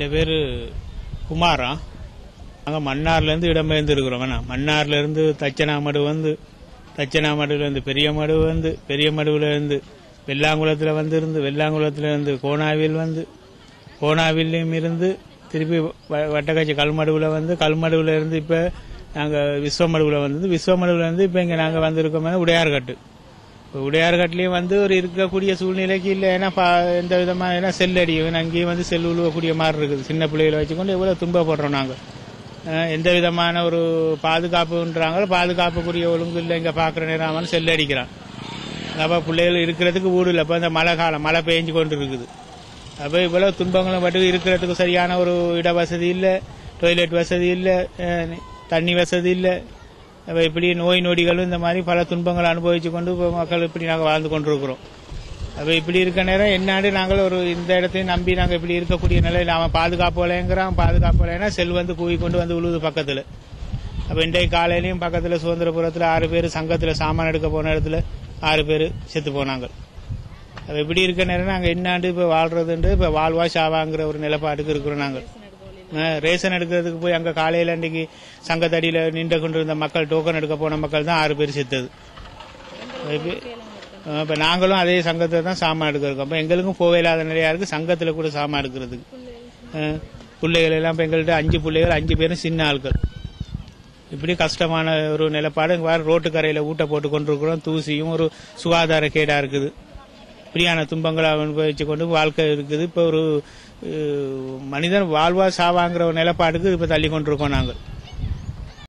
என் பேர் குமாரா நாங்கள் மன்னார்லேருந்து இடம்பெயர்ந்து இருக்கிறோம் வேணா மன்னார்லேருந்து தச்சனாமடு வந்து தச்சனாமடுலேருந்து பெரிய மடு வந்து பெரிய மடுவிலேருந்து வெள்ளாங்குளத்தில் வந்து இருந்து வெள்ளாங்குளத்தில் இருந்து கோனாவில் வந்து கோனாவிலையும் இருந்து திருப்பி வ- வட்டக்காட்சி கல்மடுவில் வந்து கல்மடுவில் இருந்து இப்போ நாங்கள் விஸ்வமடுவில் வந்து விஸ்வமடுவில் இருந்து இப்போ இங்கே நாங்கள் வந்திருக்கோம் உடையார்கட்டு இப்போ உடையார்கட்லேயும் வந்து ஒரு இருக்கக்கூடிய சூழ்நிலைக்கு இல்லை ஏன்னா பா எந்த விதமாக ஏன்னா செல் அடியும் அங்கேயும் வந்து செல் உழுவக்கூடிய மாதிரி இருக்குது சின்ன பிள்ளைகளை வச்சுக்கொண்டு எவ்வளோ துன்பப்படுறோம் நாங்கள் அஹ் எந்த விதமான ஒரு பாதுகாப்புன்றாங்களோ பாதுகாப்புக்குரிய ஒழுங்கு இல்லை இங்கே பார்க்குற நேரம் அவன் செல் அடிக்கிறான் அப்போ பிள்ளைகள் இருக்கிறதுக்கு வீடு இல்லை இப்போ இந்த மழை காலம் மழை பெஞ்சு கொண்டு இருக்குது அப்போ இவ்வளோ துன்பங்களும் மட்டும் இருக்கிறதுக்கு சரியான ஒரு இட வசதி இல்லை டொய்லெட் வசதி இல்லை அஹ் தண்ணி வசதி இல்லை அப்போ இப்படி நோய் நொடிகளும் இந்த மாதிரி பல துன்பங்களை அனுபவிச்சு கொண்டு இப்போ மக்கள் இப்படி நாங்கள் வாழ்ந்து கொண்டிருக்கிறோம் அப்போ இப்படி இருக்க நேரம் என்னாண்டு நாங்கள் ஒரு இந்த இடத்தையும் நம்பி நாங்கள் இப்படி இருக்கக்கூடிய நிலையில் அவன் பாதுகாப்பு விலைங்கிறான் பாதுகாப்பு விலைன்னா செல் வந்து கூவி கொண்டு வந்து உழுது பக்கத்தில் அப்போ இன்றைக்கு காலையிலையும் பக்கத்தில் சுதந்திரபுரத்தில் ஆறு பேர் சங்கத்தில் சாமான் எடுக்க போன இடத்துல ஆறு பேர் செத்து போனாங்க அப்போ இப்படி இருக்க நேரம் நாங்கள் என்னாண்டு இப்போ வாழ்றதுண்டு இப்போ வாழ்வா சாவாங்கிற ஒரு நிலப்பாட்டுக்கு இருக்கிறோம் நாங்கள் அஹ் ரேஷன் எடுக்கிறதுக்கு போய் அங்கே காலையில் அன்றைக்கி சங்கத்தடியில் நின்று கொண்டு இருந்த மக்கள் டோக்கன் எடுக்க போன மக்கள் தான் ஆறு பேர் செத்தது இப்போ நாங்களும் அதே சங்கத்தை தான் சாமான் எடுக்கிறோம் அப்போ எங்களுக்கும் போக இல்லாத நிலையா இருக்கு சங்கத்தில் கூட சாமான் எடுக்கிறதுக்கு அஹ் பிள்ளைகள் எல்லாம் இப்போ எங்கள்கிட்ட அஞ்சு பிள்ளைகள் அஞ்சு பேரும் சின்ன ஆட்கள் இப்படி கஷ்டமான ஒரு நிலப்பாடு இங்க வேற ரோட்டு கரையில் ஊட்ட போட்டு கொண்டிருக்கிறோம் தூசியும் ஒரு சுகாதார கேடா இருக்குது இப்படியான துன்பங்களை அனுபவிச்சு கொண்டு வாழ்க்கை இருக்குது இப்போ ஒரு அஹ், மனிதன் வாழ்வா சாவாங்கிற ஒரு நிலப்பாட்டுக்கு இப்போ தள்ளி கொண்டிருக்கோம் நாங்கள்